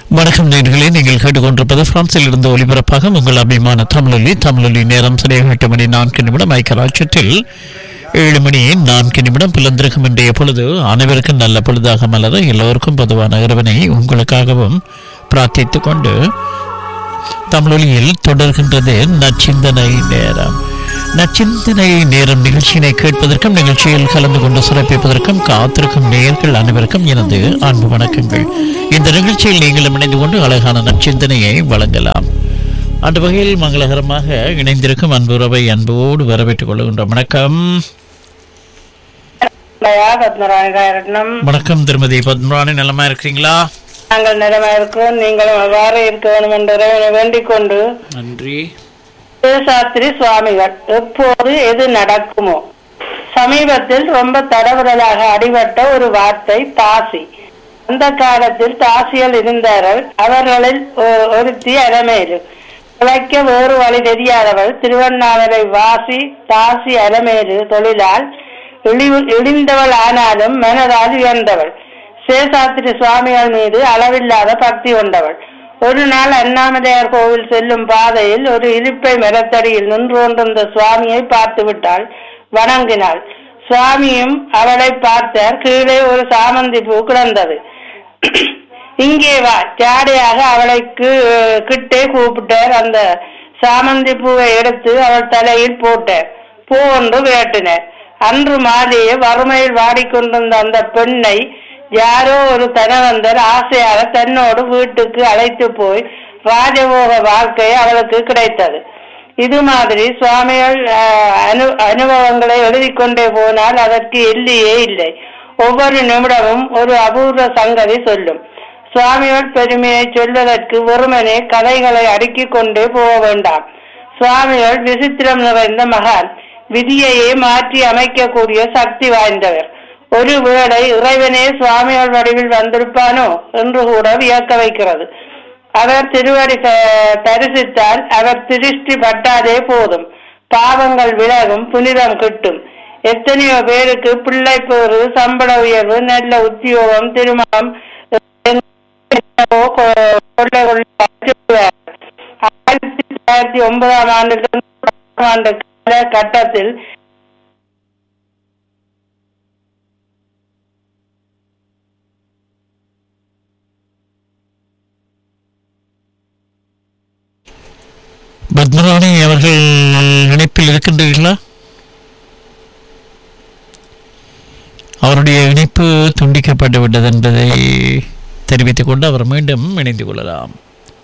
வணக்கம் நேர்களே நீங்கள் கேட்டுக்கொண்டிருப்பது பிரான்சில் இருந்து ஒலிபரப்பாக உங்கள் அபிமான தமிழொலி தமிழொலி நேரம் சரியாக எட்டு மணி நான்கு நிமிடம் ஐக்கராட்சத்தில் ஏழு மணி நான்கு நிமிடம் பிளந்திருக்கும் இன்றைய பொழுது அனைவருக்கும் நல்ல பொழுதாக மலர எல்லோருக்கும் பொதுவான இறைவனை உங்களுக்காகவும் பிரார்த்தித்துக் கொண்டு தமிழொலியில் தொடர்கின்றது நச்சிந்தனை நேரம் நச்சிந்தனை நேரம் நிகழ்ச்சியினை கேட்பதற்கும் நிகழ்ச்சியில் கலந்து கொண்டு சிறப்பிப்பதற்கும் காத்திருக்கும் நேயர்கள் அனைவருக்கும் எனது அன்பு வணக்கங்கள் இந்த நிகழ்ச்சியில் நீங்கள் இணைந்து கொண்டு அழகான நச்சிந்தனையை வழங்கலாம் அந்த வகையில் மங்களகரமாக இணைந்திருக்கும் அன்புறவை அன்போடு வரவேற்றுக் கொள்கின்ற வணக்கம் இல்லையா பத்மராஜரட்னம் வணக்கம் திருமதி பத்மராணி நலமா இருக்கிறீங்களா நாங்கள் நிலமா இருக்கிறோம் நீங்களும் அவ்வாறு இருக்க வேண்டும் என்று இறைவனை வேண்டிக் கொண்டு நன்றி சாஸ்திரி சுவாமிகள் எப்போது எது நடக்குமோ சமீபத்தில் ரொம்ப தடவுதலாக அடிபட்ட ஒரு வார்த்தை தாசி அந்த காலத்தில் தாசிகள் இருந்தார்கள் அவர்களில் ஒ- ஒருத்தி அலமேலு பிழைக்க வேறு வழி தெரியாதவள் திருவண்ணாமலை வாசி தாசி அலமேலு தொழிலால் இழிவு இழிந்தவள் ஆனாலும் மனதால் உயர்ந்தவள் சேஷாத்திரி சுவாமிகள் மீது அளவில்லாத பக்தி கொண்டவள் ஒரு நாள் அண்ணாமலையார் கோவில் செல்லும் பாதையில் ஒரு இலிப்பை மரத்தடியில் நின்று கொண்டிருந்த சுவாமியை பார்த்து விட்டாள் வணங்கினாள் சுவாமியும் அவளை பார்த்தார் கீழே ஒரு சாமந்தி பூ கிடந்தது இங்கே வா ஜாடையாக அவளை கி- கிட்டே கூப்பிட்டார் அந்த சாமந்தி பூவை எடுத்து அவள் தலையில் போட்டார் பூ ஒன்று வேட்டினார் அன்று மாலையே வறுமையில் வாடிக்கொண்டிருந்த அந்த பெண்ணை யாரோ ஒரு தனவந்தர் ஆசையாக தன்னோடு வீட்டுக்கு அழைத்து போய் ராஜபோக வாழ்க்கை அவளுக்கு கிடைத்தது இது மாதிரி சுவாமிகள் அஹ், அனு அனுபவங்களை எழுதிக் கொண்டே போனால் அதற்கு எல்லையே இல்லை ஒவ்வொரு நிமிடமும் ஒரு அபூர்வ சங்கதி சொல்லும் சுவாமிகள் பெருமையை சொல்வதற்கு வெறுமனே கதைகளை அடுக்கிக் கொண்டே போக வேண்டாம் சுவாமிகள் விசித்திரம் நிறைந்த மகான் விதியையே மாற்றி அமைக்கக்கூடிய சக்தி வாய்ந்தவர் ஒருவேளை இறைவனே சுவாமிகள் வடிவில் வந்திருப்பானோ என்று கூட வியக்க வைக்கிறது அவர் திருவடி த- தரிசித்தால் அவர் திருஷ்டி பட்டாதே போதும் பாவங்கள் விலகும் புனிதம் கிட்டும் எத்தனையோ பேருக்கு பிள்ளை பேறு சம்பள உயர்வு நல்ல உத்தியோகம் திருமணம் என்னவோ கொ- கொள்ளை கொள்ளை அடிச்சுடுவார். ஆயிரத்தி தொள்ளாயிரத்தி ஒன்பதாம் ஆண்டிலிருந்து பத்தாம் ஆண்டு கால கட்டத்தில் பத்மராணி அவர்கள் இணைப்பில் இருக்கின்றீர்களா அவருடைய இணைப்பு துண்டிக்கப்பட்டு விட்டது என்பதை தெரிவித்துக் கொண்டு அவர் மீண்டும் இணைந்து கொள்ளலாம்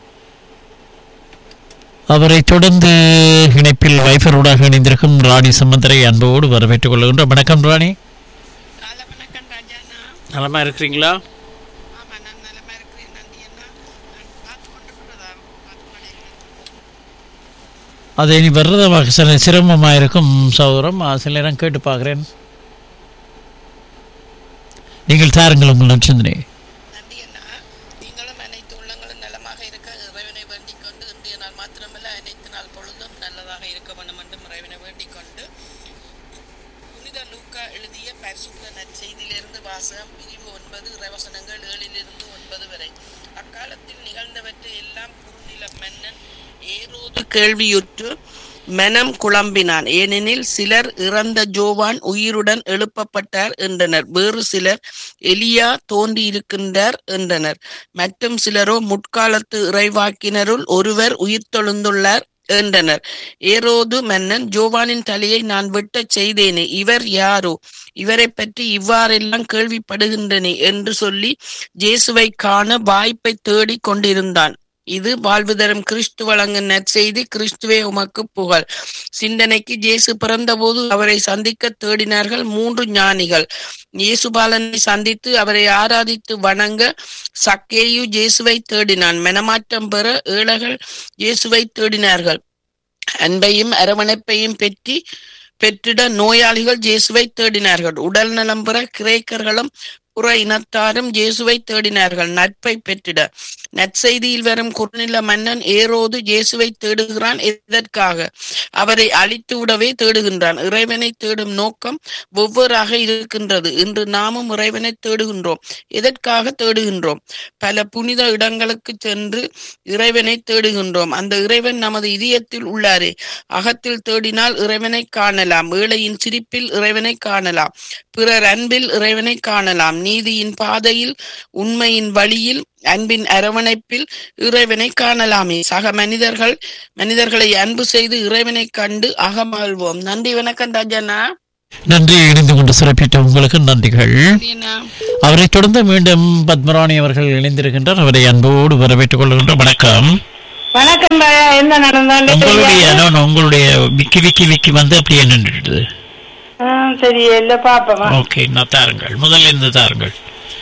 அவரை தொடர்ந்து இணைப்பில் வைஃபரோடாக இணைந்திருக்கும் ராணி சம்பந்தரை அன்போடு வரவேற்றுக் கொள்கின்ற வணக்கம் ராணி காலை வணக்கம் ராஜாண்ணா நலமா இருக்கிறீங்களா ஆமா நான் நலமா இருக்கிறேன் நன்றி அண்ணா நான் பார்த்து கொண்டிருக்கிறதா பார்த்து கொண்டிருக்கிறேன் அது இனி வர்றதாக சில சிரமமாக இருக்கும் சௌரம் சில நேரம் கேட்டு பார்க்குறேன் நீங்கள் தாருங்கள் உங்கள் நச்சிந்தனை நன்றி அண்ணா நீங்களும் அனைத்து உள்ளங்களும் நலமாக இருக்க இறைவனை வேண்டிக் கொண்டு இன்றைய நாள் மாத்திரமல்ல அனைத்து நாள் பொழுதும் நல்லதாக இருக்க வேண்டும் என்றும் இறைவனை வேண்டிக் கொண்டு புனித லூக்கா எழுதிய பரிசுத்த நற்செய்தியிலிருந்து வாசகம் பிரிவு ஒன்பது இறைவசனங்கள் ஏழிலிருந்து ஒன்பது வரை அக்காலத்தில் நிகழ்ந்தவற்றை எல்லாம் குறுநில மன்னன் ஏரோது கேள்வியுற்று மனம் குழம்பினான் ஏனெனில் சிலர் இறந்த ஜோவான் உயிருடன் எழுப்பப்பட்டார் என்றனர் வேறு சிலர் எலியா தோன்றியிருக்கின்றார் என்றனர் மற்றும் சிலரோ முற்காலத்து இறைவாக்கினருள் ஒருவர் உயிர்த்தெழுந்துள்ளார் என்றனர் ஏரோது மன்னன் ஜோவானின் தலையை நான் வெட்டச் செய்தேனே இவர் யாரோ இவரை பற்றி இவ்வாறெல்லாம் கேள்விப்படுகின்றனே என்று சொல்லி ஜேசுவை காண வாய்ப்பை தேடிக் கொண்டிருந்தான் இது வாழ்வு தரும் கிறிஸ்து வழங்கும் நற்செய்தி கிறிஸ்துவே உமக்கு புகழ் சிந்தனைக்கு ஜேசு பிறந்தபோது அவரை சந்திக்க தேடினார்கள் மூன்று ஞானிகள் இயேசுபாலனை சந்தித்து அவரை ஆராதித்து வணங்க சக்கேயு ஜேசுவை தேடினான் மனமாற்றம் பெற ஏழைகள் இயேசுவை தேடினார்கள் அன்பையும் அரவணைப்பையும் பெற்றி பெற்றிட நோயாளிகள் இயேசுவை தேடினார்கள் உடல் நலம் பெற கிரேக்கர்களும் புற இனத்தாரும் இயேசுவை தேடினார்கள் நட்பை பெற்றிட நற்செய்தியில் வரும் குறுநில மன்னன் ஏரோது இயேசுவை தேடுகிறான் எதற்காக அவரை அழித்து விடவே தேடுகின்றான் இறைவனை தேடும் நோக்கம் ஒவ்வொருவராக இருக்கின்றது இன்று நாமும் இறைவனை தேடுகின்றோம் எதற்காக தேடுகின்றோம் பல புனித இடங்களுக்கு சென்று இறைவனை தேடுகின்றோம் அந்த இறைவன் நமது இதயத்தில் உள்ளாரே அகத்தில் தேடினால் இறைவனை காணலாம் ஏழையின் சிரிப்பில் இறைவனை காணலாம் பிறர் அன்பில் இறைவனை காணலாம் நீதியின் பாதையில் உண்மையின் வழியில் அன்பின் அரவணைப்பில் இறைவனை காணலாமே சக மனிதர்கள் மனிதர்களை அன்பு செய்து இறைவனை கண்டு அகமகிழ்வோம் நன்றி வணக்கம் ராஜண்ணா நன்றி இணைந்து கொண்டு சிறப்பித்த உங்களுக்கு நன்றிகள் நன்றிண்ணா. அவரை தொடர்ந்து மீண்டும் பத்மராணி அவர்கள் இணைந்திருக்கின்றார் அவரை அன்போடு வரவேற்றுக் கொள்கின்றோம் வணக்கம் வணக்கம் பாயா என்ன நடந்தாலும் உங்களுடைய no, no, உங்களுடைய விக்கி விக்கி விக்கி வந்து அப்படியே நின்றுடுது சரி இல்ல பாப்பமா ஓகே நான் தாருங்கள் முதல்ல இருந்து தாருங்கள்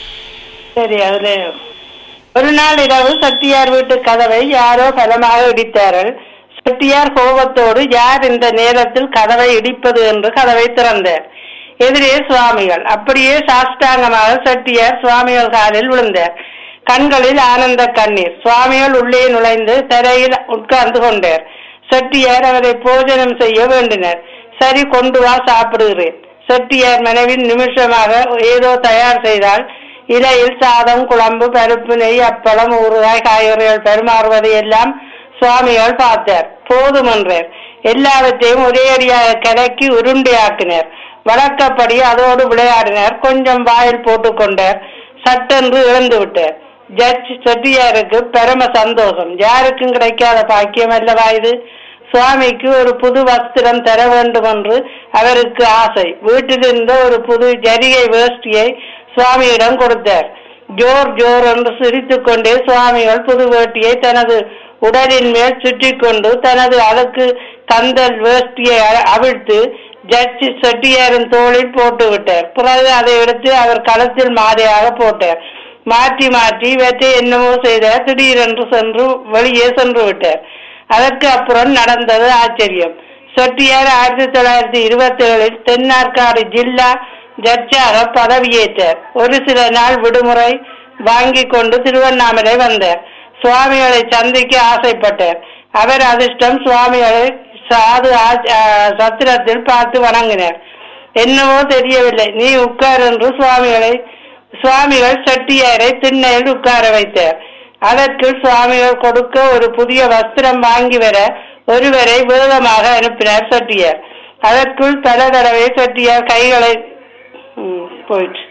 சரி அதுல ஒரு நாள் இரவு சத்தியார் வீட்டு கதவை யாரோ பலமாக இடித்தார்கள் செட்டியார் கோபத்தோடு யார் இந்த நேரத்தில் கதவை இடிப்பது என்று கதவை திறந்தார் எதிரே சுவாமிகள் அப்படியே சாஷ்டாங்கமாக செட்டியார் சுவாமிகள் காலில் விழுந்தார் கண்களில் ஆனந்த கண்ணீர் சுவாமிகள் உள்ளே நுழைந்து தரையில் உட்கார்ந்து கொண்டார் செட்டியார் அவரை போஜனம் செய்ய வேண்டினர் சரி கொண்டு வா சாப்பிடுகிறேன் செட்டியார் மனைவி நிமிஷமாக ஏதோ தயார் செய்தால் இலையில் சாதம் குழம்பு பருப்பு நெய் அப்பளம் ஊறுகாய் காய்கறிகள் பரிமாறுவதை எல்லாம் சுவாமிகள் பார்த்தார் போதும் என்றார் எல்லாவற்றையும் ஒரே அடியாக கலக்கி உருண்டையாக்கினர் வழக்கப்படி அதோடு விளையாடினர் கொஞ்சம் வாயில் போட்டுக்கொண்டார் சட்டென்று இழந்து விட்டார் ஜட்ஜ் செட்டியாருக்கு பரம சந்தோஷம் யாருக்கும் கிடைக்காத பாக்கியம் அல்லவா இது சுவாமிக்கு ஒரு புது வஸ்திரம் தர வேண்டும் என்று அவருக்கு ஆசை வீட்டிலிருந்த ஒரு புது ஜரிகை வேஷ்டியை சுவாமியிடம் கொடுத்தார் ஜோர் ஜோர் என்று சிரித்துக் கொண்டே சுவாமிகள் புது வேட்டியை தனது உடலின் மேல் சுற்றி கொண்டு தனது அழுக்கு கந்தல் வேஷ்டியை அ- அவிழ்த்து ஜட்ஜி செட்டியாரின் தோளில் போட்டு விட்டார் பிறகு அதை எடுத்து அவர் களத்தில் மாதையாக போட்டார் மாற்றி மாற்றி இவற்றை என்னமோ செய்தார் திடீரென்று சென்று வெளியே சென்று விட்டார் அதற்கு அப்புறம் நடந்தது ஆச்சரியம் செட்டியார் ஆயிரத்தி தொள்ளாயிரத்தி இருபத்தி ஏழில் தென்னார்காடு ஜில்லா ஜட்ஜாக பதவியேற்றார் ஒரு சில நாள் விடுமுறை வாங்கி கொண்டு திருவண்ணாமலை வந்தார் சுவாமிகளை சந்திக்க ஆசைப்பட்டார் அவர் அதிர்ஷ்டம் சுவாமிகளை சாது ஆ- ஆ, சத்திரத்தில் பார்த்து வணங்கினார் என்னவோ தெரியவில்லை நீ உட்கார் என்று சுவாமிகளை சுவாமிகள் செட்டியாரை திண்ணையில் உட்கார வைத்தார் அதற்கு சுவாமிகள் கொடுக்க ஒரு புதிய வஸ்திரம் வாங்கி வர ஒருவரை வேகமாக அனுப்பினார் செட்டியார் அதற்குள் பல தடவை செட்டியார் கைகளை ம், போயிற்று